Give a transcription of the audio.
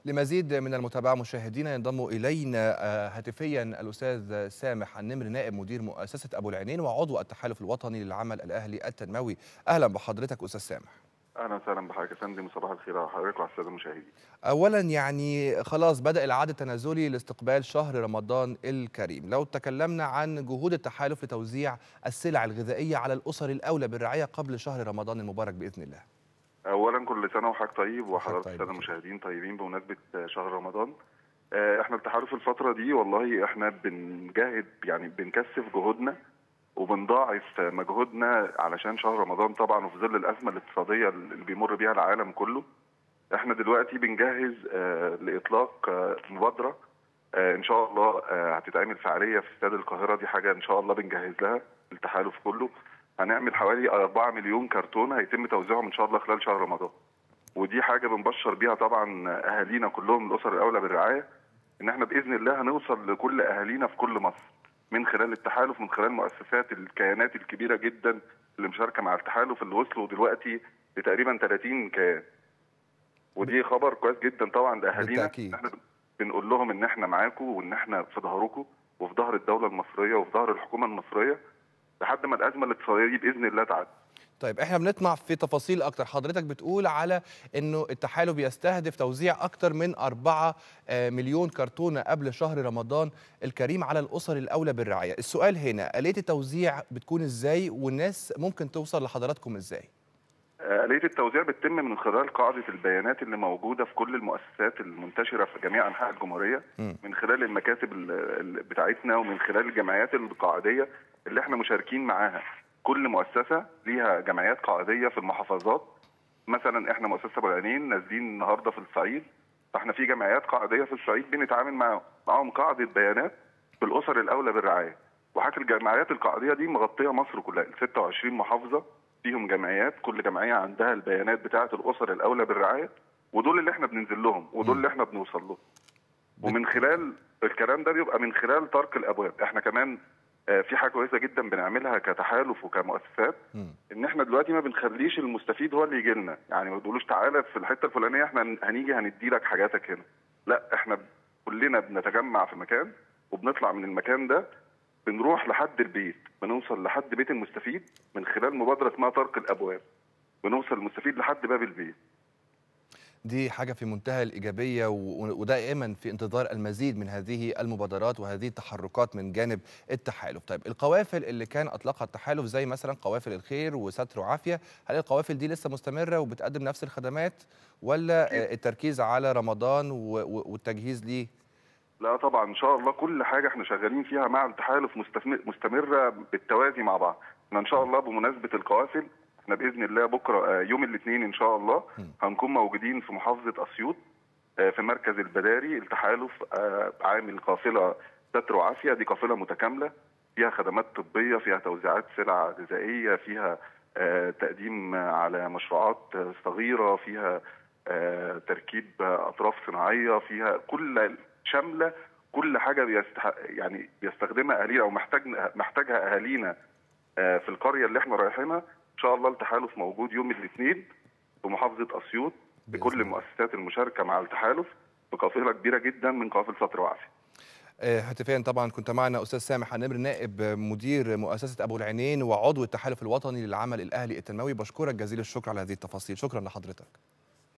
لمزيد من المتابعة مشاهدينا ينضم إلينا هاتفيا الأستاذ سامح النمر نائب مدير مؤسسة أبو العينين وعضو التحالف الوطني للعمل الأهلي التنموي أهلا بحضرتك أستاذ سامح اهلا وسهلا بحضرتك يا فندم وصباح الخير على حضرتك وعلى الساده المشاهدين. اولا يعني خلاص بدا العد التنازلي لاستقبال شهر رمضان الكريم، لو تكلمنا عن جهود التحالف لتوزيع السلع الغذائيه على الاسر الاولى بالرعايه قبل شهر رمضان المبارك باذن الله. اولا كل سنه وحضرتك طيب وحضرتك الساده المشاهدين طيبين بمناسبه شهر رمضان. احنا التحالف الفتره دي والله احنا بنجاهد يعني بنكثف جهودنا وبنضاعف مجهودنا علشان شهر رمضان طبعا وفي ظل الازمه الاقتصاديه اللي بيمر بيها العالم كله احنا دلوقتي بنجهز آه لاطلاق آه مبادره آه ان شاء الله هتتعمل فعاليه في استاد القاهره دي حاجه ان شاء الله بنجهز لها التحالف كله هنعمل حوالي 4 مليون كرتون هيتم توزيعهم ان شاء الله خلال شهر رمضان ودي حاجه بنبشر بيها طبعا اهالينا كلهم الاسر الاولى بالرعايه ان احنا باذن الله هنوصل لكل اهالينا في كل مصر من خلال التحالف من خلال مؤسسات الكيانات الكبيره جدا اللي مشاركه مع التحالف اللي وصلوا دلوقتي لتقريبا 30 كيان ودي خبر كويس جدا طبعا لاهالينا احنا بنقول لهم ان احنا معاكم وان احنا في ظهركم وفي ظهر الدوله المصريه وفي ظهر الحكومه المصريه لحد ما الازمه الاقتصاديه دي باذن الله تعدي طيب احنا بنطمع في تفاصيل اكتر حضرتك بتقول على انه التحالف بيستهدف توزيع اكتر من 4 مليون كرتونه قبل شهر رمضان الكريم على الاسر الاولى بالرعايه السؤال هنا اليه التوزيع بتكون ازاي والناس ممكن توصل لحضراتكم ازاي آلية التوزيع بتتم من خلال قاعدة البيانات اللي موجودة في كل المؤسسات المنتشرة في جميع أنحاء الجمهورية م. من خلال المكاتب بتاعتنا ومن خلال الجمعيات القاعدية اللي احنا مشاركين معاها كل مؤسسه ليها جمعيات قاعديه في المحافظات مثلا احنا مؤسسه ابو العينين نازلين النهارده في الصعيد فاحنا في جمعيات قاعديه في الصعيد بنتعامل معاهم معاهم قاعده بيانات في الاسر الاولى بالرعايه وحتى الجمعيات القاعديه دي مغطيه مصر كلها 26 محافظه فيهم جمعيات كل جمعيه عندها البيانات بتاعه الاسر الاولى بالرعايه ودول اللي احنا بننزل لهم ودول اللي احنا بنوصل لهم ومن خلال الكلام ده بيبقى من خلال طرق الابواب احنا كمان في حاجه كويسه جدا بنعملها كتحالف وكمؤسسات ان احنا دلوقتي ما بنخليش المستفيد هو اللي يجي لنا يعني ما بنقولوش تعالى في الحته الفلانيه احنا هنيجي هندي لك حاجاتك هنا لا احنا كلنا بنتجمع في مكان وبنطلع من المكان ده بنروح لحد البيت بنوصل لحد بيت المستفيد من خلال مبادره اسمها طرق الابواب بنوصل المستفيد لحد باب البيت دي حاجة في منتهى الإيجابية ودائما في انتظار المزيد من هذه المبادرات وهذه التحركات من جانب التحالف طيب القوافل اللي كان أطلقها التحالف زي مثلا قوافل الخير وستر وعافية هل القوافل دي لسه مستمرة وبتقدم نفس الخدمات ولا التركيز على رمضان والتجهيز ليه لا طبعا ان شاء الله كل حاجه احنا شغالين فيها مع التحالف مستمره بالتوازي مع بعض احنا ان شاء الله بمناسبه القوافل احنا باذن الله بكره يوم الاثنين ان شاء الله هنكون موجودين في محافظه اسيوط في مركز البداري التحالف عامل قافله ستر وعافيه دي قافله متكامله فيها خدمات طبيه فيها توزيعات سلع غذائيه فيها تقديم على مشروعات صغيره فيها تركيب اطراف صناعيه فيها كل شامله كل حاجه بيستح... يعني بيستخدمها اهالينا او محتاج محتاجها اهالينا في القريه اللي احنا رايحينها ان شاء الله التحالف موجود يوم الاثنين في محافظه اسيوط بكل المؤسسات المشاركه مع التحالف بقافله كبيره جدا من قوافل ستر وعافيه. هاتفيا طبعا كنت معنا استاذ سامح النمر نائب مدير مؤسسه ابو العينين وعضو التحالف الوطني للعمل الاهلي التنموي بشكرك جزيل الشكر على هذه التفاصيل شكرا لحضرتك